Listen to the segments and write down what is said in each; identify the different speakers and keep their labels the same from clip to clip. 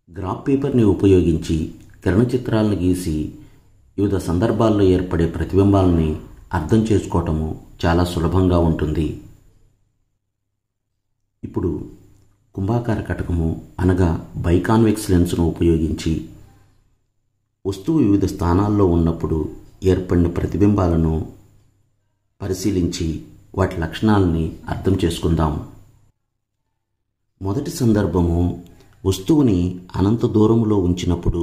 Speaker 1: graph పేపర్ని ఉపయోగించి కిరణ చిత్రాలను గీసి వివిధ సందర్భాల్లో ఏర్పడే ప్రతిబింబాలని అర్థం చేసుకోవటము చాలా సులభంగా ఉంటుంది ఇప్పుడు కుంభాకార కటకము అనగా బైకాన్వెక్స్ లెన్స్ను ఉపయోగించి వస్తువు వివిధ స్థానాల్లో ఉన్నప్పుడు ఏర్పడిన ప్రతిబింబాలను పరిశీలించి వాటి లక్షణాలని అర్థం చేసుకుందాం మొదటి సందర్భము వస్తువుని అనంత దూరంలో ఉంచినప్పుడు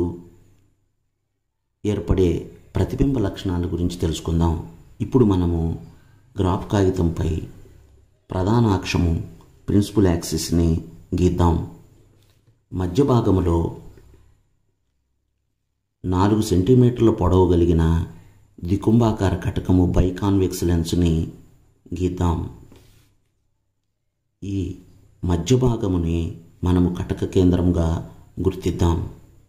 Speaker 1: ఏర్పడే ప్రతిబింబ లక్షణాల గురించి తెలుసుకుందాం ఇప్పుడు మనము గ్రాఫ్ కాగితంపై ప్రధాన అక్షము ప్రిన్సిపల్ యాక్సిస్ని గీద్దాం మధ్య భాగంలో నాలుగు సెంటీమీటర్ల పొడవు కలిగిన దికుంభాకార కటకము బైకాన్వెక్స్ లెన్స్ని గీద్దాం ఈ మధ్య భాగముని మనము కటక కేంద్రంగా గుర్తిద్దాం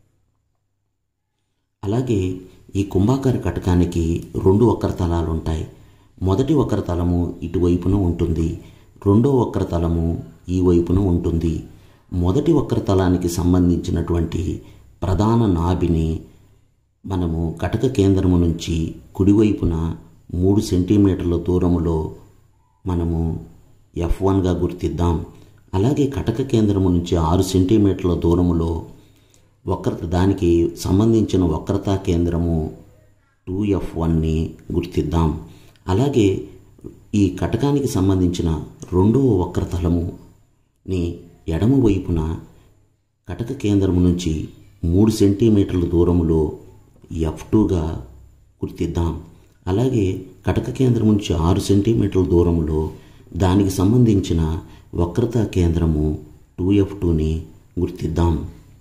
Speaker 1: అలాగే ఈ కుంభాకార కటకానికి రెండు వక్రతలాలు ఉంటాయి మొదటి వక్రతలము ఇటువైపున ఉంటుంది రెండో వక్రతలము ఈ వైపున ఉంటుంది మొదటి వక్రతలానికి సంబంధించినటువంటి ప్రధాన నాభిని మనము కటక కేంద్రము నుంచి కుడివైపున మూడు సెంటీమీటర్ల దూరములో మనము ఎఫ్ వన్గా గుర్తిద్దాం అలాగే కటక కేంద్రము నుంచి ఆరు సెంటీమీటర్ల దూరములో వక్రత దానికి సంబంధించిన వక్రతా కేంద్రము టూ ఎఫ్ వన్ని గుర్తిద్దాం అలాగే ఈ కటకానికి సంబంధించిన రెండవ వక్రతలముని ఎడమ వైపున కటక కేంద్రము నుంచి మూడు సెంటీమీటర్ల దూరములో ఎఫ్ టూగా గుర్తిద్దాం అలాగే కటక కేంద్రం నుంచి ఆరు సెంటీమీటర్ల దూరంలో దానికి సంబంధించిన వక్రతా కేంద్రము టూ ఎఫ్ టూని గుర్తిద్దాం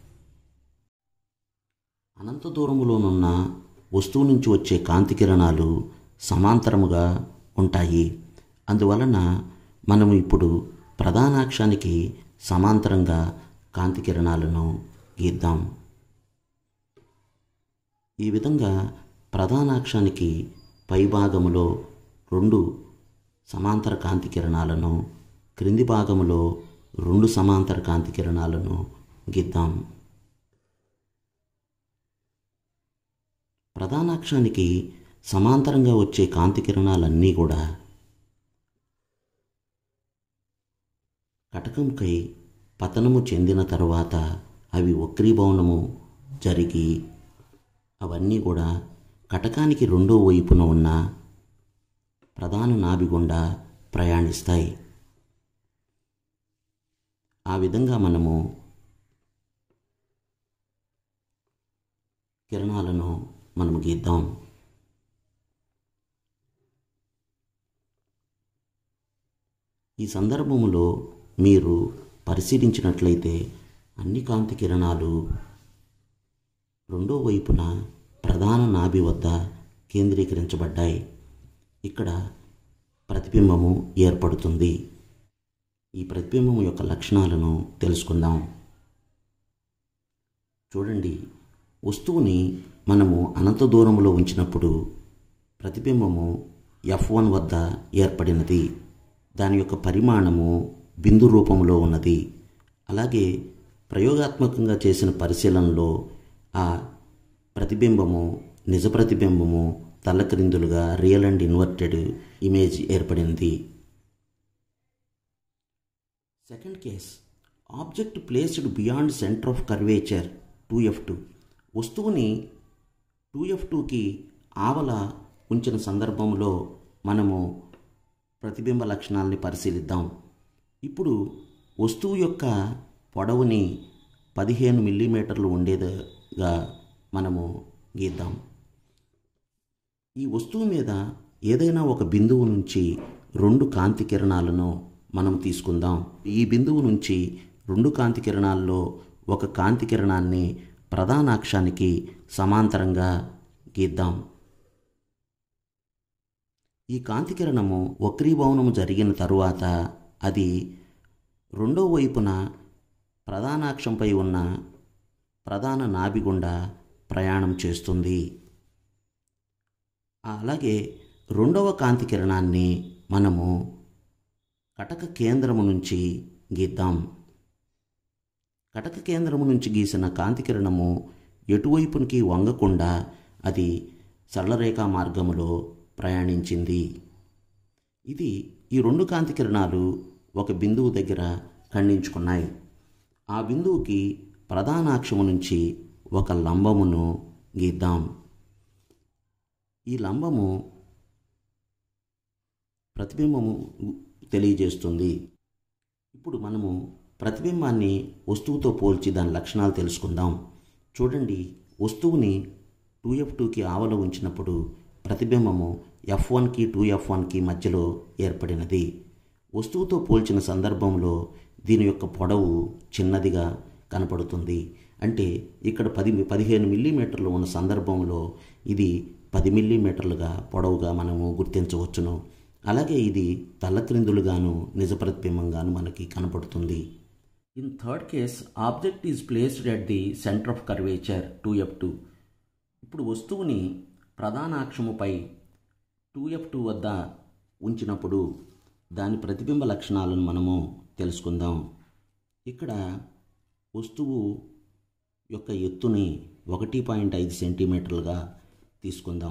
Speaker 1: అనంత దూరములోనున్న వస్తువు నుంచి వచ్చే కాంతి కిరణాలు సమాంతరముగా ఉంటాయి అందువలన మనము ఇప్పుడు ప్రధానాక్షానికి సమాంతరంగా కాంతి కిరణాలను గీద్దాం ఈ విధంగా ప్రధానాక్షానికి పైభాగములో రెండు సమాంతర కాంతి కిరణాలను క్రింది భాగములో రెండు సమాంతర కాంతి కిరణాలను గీద్దాం ప్రధానాక్షానికి సమాంతరంగా వచ్చే కాంతి కిరణాలన్నీ కూడా కటకంకై పతనము చెందిన తరువాత అవి వక్రీభవనము జరిగి అవన్నీ కూడా కటకానికి రెండో వైపున ఉన్న ప్రధాన నాభి గుండా ప్రయాణిస్తాయి ఆ విధంగా మనము కిరణాలను మనము గీద్దాం ఈ సందర్భంలో మీరు పరిశీలించినట్లయితే అన్ని కాంతి కిరణాలు రెండో వైపున ప్రధాన నాభి వద్ద కేంద్రీకరించబడ్డాయి ఇక్కడ ప్రతిబింబము ఏర్పడుతుంది ఈ ప్రతిబింబం యొక్క లక్షణాలను తెలుసుకుందాం చూడండి వస్తువుని మనము అనంత దూరంలో ఉంచినప్పుడు ప్రతిబింబము ఎఫ్ వన్ వద్ద ఏర్పడినది దాని యొక్క పరిమాణము బిందు రూపంలో ఉన్నది అలాగే ప్రయోగాత్మకంగా చేసిన పరిశీలనలో ఆ ప్రతిబింబము నిజ ప్రతిబింబము తల్లక్రిందులుగా రియల్ అండ్ ఇన్వర్టెడ్ ఇమేజ్ ఏర్పడింది second case object placed beyond centre of curvature two F two వస్తువుని టూ ఎఫ్ టూకి ఆవల ఉంచిన సందర్భంలో మనము ప్రతిబింబ లక్షణాలని పరిశీలిద్దాం ఇప్పుడు వస్తువు యొక్క పొడవుని పదిహేను మిల్లీమీటర్లు ఉండేదిగా మనము గీద్దాం ఈ వస్తువు మీద ఏదైనా ఒక బిందువు నుంచి రెండు కాంతి కిరణాలను మనం తీసుకుందాం ఈ బిందువు నుంచి రెండు కాంతి కిరణాల్లో ఒక కాంతి కిరణాన్ని ప్రధాన అక్షానికి సమాంతరంగా గీద్దాం ఈ కాంతి కిరణము వక్రీభవనము జరిగిన తరువాత అది రెండో వైపున ప్రధానాక్షంపై ఉన్న ప్రధాన నాభి గుండా ప్రయాణం చేస్తుంది అలాగే రెండవ కాంతి కిరణాన్ని మనము కటక కేంద్రము నుంచి గీద్దాం కటక కేంద్రము నుంచి గీసిన కాంతి కిరణము ఎటువైపునికి వంగకుండా అది సరళరేఖా మార్గములో ప్రయాణించింది ఇది ఈ రెండు కాంతి కిరణాలు ఒక బిందువు దగ్గర ఖండించుకున్నాయి ఆ బిందువుకి ప్రధానాక్షము నుంచి ఒక లంబమును గీద్దాం ఈ లంబము ప్రతిబింబము తెలియజేస్తుంది ఇప్పుడు మనము ప్రతిబింబాన్ని వస్తువుతో పోల్చి దాని లక్షణాలు తెలుసుకుందాం చూడండి వస్తువుని టూ ఎఫ్ టూకి ఆవల ఉంచినప్పుడు ప్రతిబింబము ఎఫ్ వన్కి టూ ఎఫ్ వన్కి మధ్యలో ఏర్పడినది వస్తువుతో పోల్చిన సందర్భంలో దీని యొక్క పొడవు చిన్నదిగా కనపడుతుంది అంటే ఇక్కడ పది పదిహేను మిల్లీమీటర్లు ఉన్న సందర్భంలో ఇది పది మిల్లీమీటర్లుగా పొడవుగా మనము గుర్తించవచ్చును అలాగే ఇది తల్లక్రిందులుగాను నిజ ప్రతిబింబంగాను మనకి కనపడుతుంది in third case object is placed at the centre of curvature two F two ఇప్పుడు వస్తువుని ప్రధాన అక్షముపై టూ ఎఫ్ టూ వద్ద ఉంచినప్పుడు దాని ప్రతిబింబ లక్షణాలను మనము తెలుసుకుందాం ఇక్కడ వస్తువు యొక్క ఎత్తుని ఒకటి పాయింట్ ఐదు సెంటీమీటర్లుగా తీసుకుందాం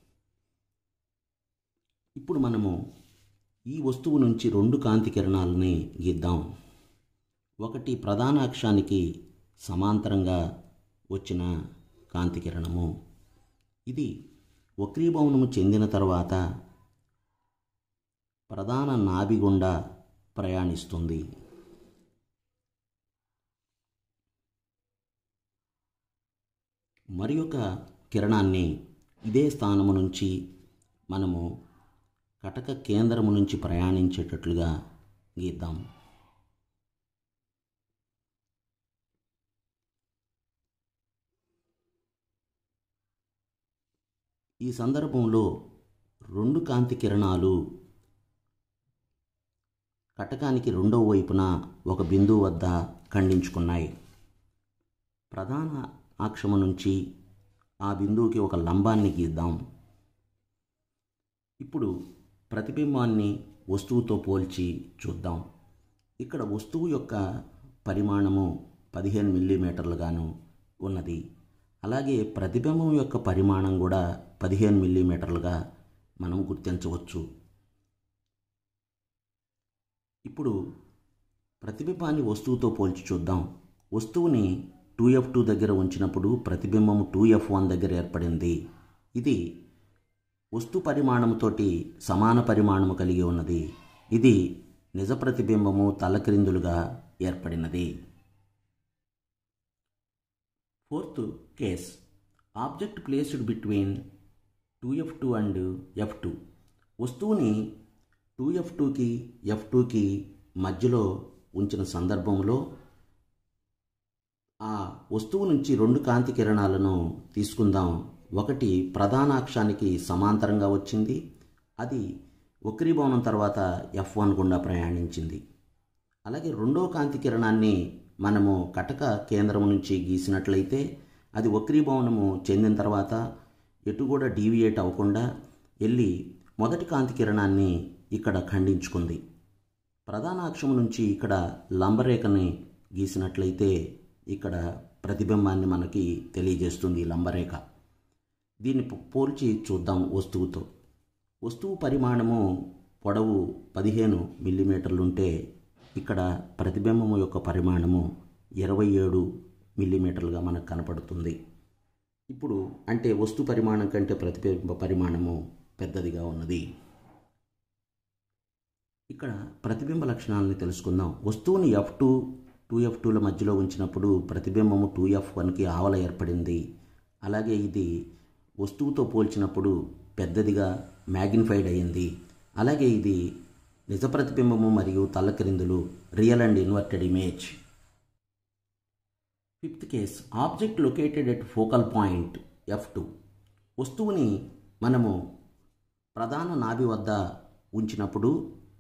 Speaker 1: ఇప్పుడు మనము ఈ వస్తువు నుంచి రెండు కాంతి కిరణాలని గీద్దాం ఒకటి ప్రధాన అక్షానికి సమాంతరంగా వచ్చిన కాంతి కిరణము ఇది వక్రీభవనము చెందిన తర్వాత ప్రధాన నాభి గుండా ప్రయాణిస్తుంది మరి ఒక కిరణాన్ని ఇదే స్థానము నుంచి మనము కటక కేంద్రము నుంచి ప్రయాణించేటట్లుగా గీద్దాం ఈ సందర్భంలో రెండు కాంతి కిరణాలు కటకానికి రెండవ వైపున ఒక బిందువు వద్ద ఖండించుకున్నాయి ప్రధాన అక్షము నుంచి ఆ బిందువుకి ఒక లంబాన్ని గీద్దాం ఇప్పుడు ప్రతిబింబాన్ని వస్తువుతో పోల్చి చూద్దాం ఇక్కడ వస్తువు యొక్క పరిమాణము పదిహేను మిల్లీమీటర్లుగాను ఉన్నది అలాగే ప్రతిబింబం యొక్క పరిమాణం కూడా పదిహేను మిల్లీమీటర్లుగా మనం గుర్తించవచ్చు ఇప్పుడు ప్రతిబింబాన్ని వస్తువుతో పోల్చి చూద్దాం వస్తువుని టూ ఎఫ్ టూ దగ్గర ఉంచినప్పుడు ప్రతిబింబం టూ ఎఫ్ వన్ దగ్గర ఏర్పడింది ఇది వస్తు పరిమాణముతోటి సమాన పరిమాణము కలిగి ఉన్నది ఇది నిజ ప్రతిబింబము తలక్రిందులుగా ఏర్పడినది fourth case object placed between two F two and F two వస్తువుని టూ ఎఫ్ టూకి ఎఫ్ టూకి మధ్యలో ఉంచిన సందర్భంలో ఆ వస్తువు నుంచి రెండు కాంతి కిరణాలను తీసుకుందాం ఒకటి ప్రధాన అక్షానికి సమాంతరంగా వచ్చింది అది వక్రీభవనం తర్వాత ఎఫ్ వన్ గుండా ప్రయాణించింది అలాగే రెండో కాంతి కిరణాన్ని మనము కటక కేంద్రం నుంచి గీసినట్లయితే అది వక్రీభవనము చెందిన తర్వాత ఎటు కూడా డీవియేట్ అవ్వకుండా వెళ్ళి మొదటి కాంతి కిరణాన్ని ఇక్కడ ఖండించుకుంది ప్రధాన అక్షం నుంచి ఇక్కడ లంబరేఖని గీసినట్లయితే ఇక్కడ ప్రతిబింబాన్ని మనకి తెలియజేస్తుంది లంబరేఖ దీన్ని పోల్చి చూద్దాం వస్తువుతో వస్తువు పరిమాణము పొడవు పదిహేను మిల్లీమీటర్లు ఉంటే ఇక్కడ ప్రతిబింబము యొక్క పరిమాణము ఇరవై ఏడు మిల్లీమీటర్లుగా మనకు కనపడుతుంది ఇప్పుడు అంటే వస్తు పరిమాణం కంటే ప్రతిబింబ పరిమాణము పెద్దదిగా ఉన్నది ఇక్కడ ప్రతిబింబ లక్షణాలని తెలుసుకుందాం వస్తువుని ఎఫ్ టూ టూ ఎఫ్ టూల మధ్యలో ఉంచినప్పుడు ప్రతిబింబము టూ ఎఫ్ వన్కి ఆవల ఏర్పడింది అలాగే ఇది వస్తువుతో పోల్చినప్పుడు పెద్దదిగా మ్యాగ్నిఫైడ్ అయింది అలాగే ఇది నిజ ప్రతిబింబము మరియు తల్లక్రిందులు real and inverted image fifth case object located at focal point F two వస్తువుని మనము ప్రధాన నాభి వద్ద ఉంచినప్పుడు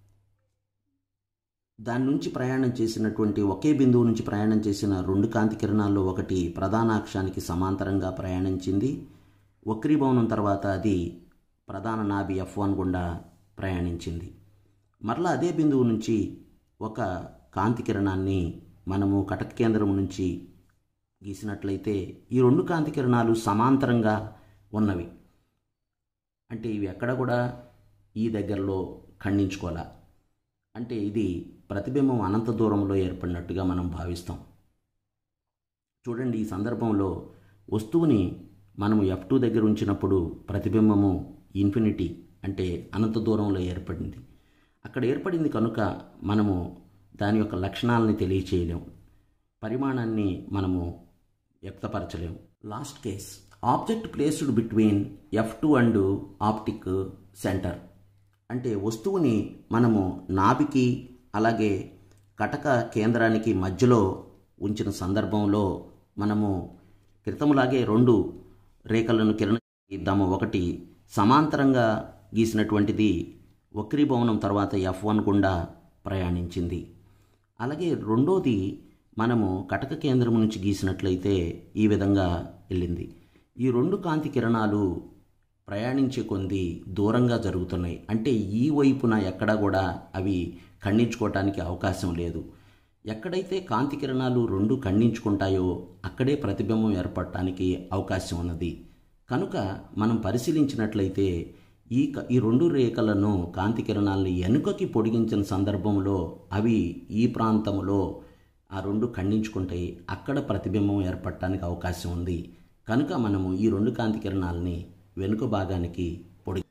Speaker 1: దాని నుంచి ప్రయాణం చేసినటువంటి ఒకే బిందువు నుంచి ప్రయాణం చేసిన రెండు కాంతి కిరణాల్లో ఒకటి ప్రధాన అక్షానికి సమాంతరంగా ప్రయాణించింది వక్రీభవనం తర్వాత అది ప్రధాన నాభి ఎఫ్ వన్ గుండా ప్రయాణించింది మరలా అదే బిందువు నుంచి ఒక కాంతి కిరణాన్ని మనము కటక కేంద్రం నుంచి గీసినట్లయితే ఈ రెండు కాంతి కిరణాలు సమాంతరంగా ఉన్నవి అంటే ఇవి ఎక్కడ కూడా ఈ దగ్గరలో ఖండించుకోవాలా అంటే ఇది ప్రతిబింబం అనంత దూరంలో ఏర్పడినట్టుగా మనం భావిస్తాం చూడండి ఈ సందర్భంలో వస్తువుని మనము ఎఫ్ టూ దగ్గర ఉంచినప్పుడు ప్రతిబింబము ఇన్ఫినిటీ అంటే అనంత దూరంలో ఏర్పడింది అక్కడ ఏర్పడింది కనుక మనము దాని యొక్క లక్షణాలని తెలియచేయలేము పరిమాణాన్ని మనము వ్యక్తపరచలేము last case object placed between F two and optic centre అంటే వస్తువుని మనము నాభికి అలాగే కటక కేంద్రానికి మధ్యలో ఉంచిన సందర్భంలో మనము క్రితములాగే రెండు రేఖలను కిరణ ఇద్దాము ఒకటి సమాంతరంగా గీసినటువంటిది వక్రీభవనం తర్వాత ఎఫ్ వన్ గుండా ప్రయాణించింది అలాగే రెండోది మనము కటక కేంద్రం నుంచి గీసినట్లయితే ఈ విధంగా వెళ్ళింది ఈ రెండు కాంతి కిరణాలు ప్రయాణించే కొంది దూరంగా జరుగుతున్నాయి అంటే ఈ వైపున ఎక్కడా కూడా అవి ఖండించుకోవటానికి అవకాశం లేదు ఎక్కడైతే కాంతి కిరణాలు రెండు ఖండించుకుంటాయో అక్కడే ప్రతిబింబం ఏర్పడటానికి అవకాశం ఉన్నది కనుక మనం పరిశీలించినట్లయితే ఈ క- ఈ రెండు రేఖలను కాంతి కిరణాలను వెనుకకి పొడిగించిన సందర్భంలో అవి ఈ ప్రాంతంలో ఆ రెండు ఖండించుకుంటాయి అక్కడ ప్రతిబింబం ఏర్పడటానికి అవకాశం ఉంది కనుక మనము ఈ రెండు కాంతి కిరణాలని వెనుక భాగానికి పొడి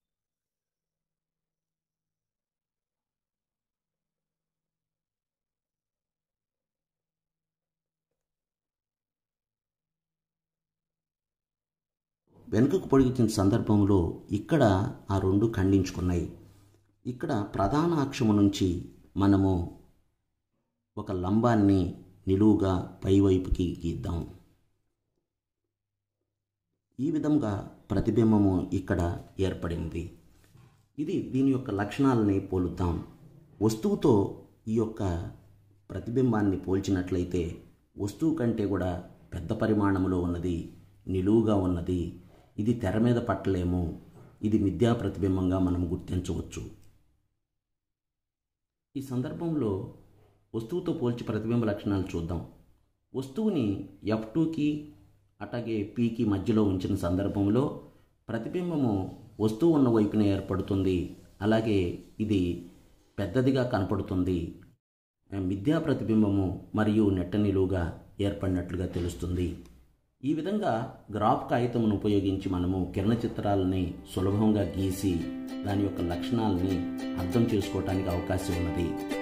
Speaker 1: వెనుకకు పొడిగించిన సందర్భంలో ఇక్కడ ఆ రెండు ఖండించుకున్నాయి ఇక్కడ ప్రధాన అక్షము నుంచి మనము ఒక లంబాన్ని నిలువుగా పైవైపుకి గీద్దాం ఈ విధంగా ప్రతిబింబము ఇక్కడ ఏర్పడింది ఇది దీని యొక్క లక్షణాలని పోలుద్దాం వస్తువుతో ఈ యొక్క ప్రతిబింబాన్ని పోల్చినట్లయితే వస్తువు కంటే కూడా పెద్ద పరిమాణంలో ఉన్నది నిలువుగా ఉన్నది ఇది తెర మీద పట్టలేము ఇది మిథ్యా ప్రతిబింబంగా మనం గుర్తించవచ్చు ఈ సందర్భంలో వస్తువుతో పోల్చి ప్రతిబింబ లక్షణాలు చూద్దాం వస్తువుని ఎఫ్ టూకి అట్లాగే పీకి మధ్యలో ఉంచిన సందర్భంలో ప్రతిబింబము వస్తువు ఉన్న వైపున ఏర్పడుతుంది అలాగే ఇది పెద్దదిగా కనపడుతుంది మిథ్యా ప్రతిబింబము మరియు నెట్ట నిలువుగా ఏర్పడినట్లుగా తెలుస్తుంది ఈ విధంగా గ్రాఫ్ కాగితమును ఉపయోగించి మనము కిరణ చిత్రాలని సులభంగా గీసి దాని యొక్క లక్షణాలని అర్థం చేసుకోవటానికి అవకాశం ఉన్నది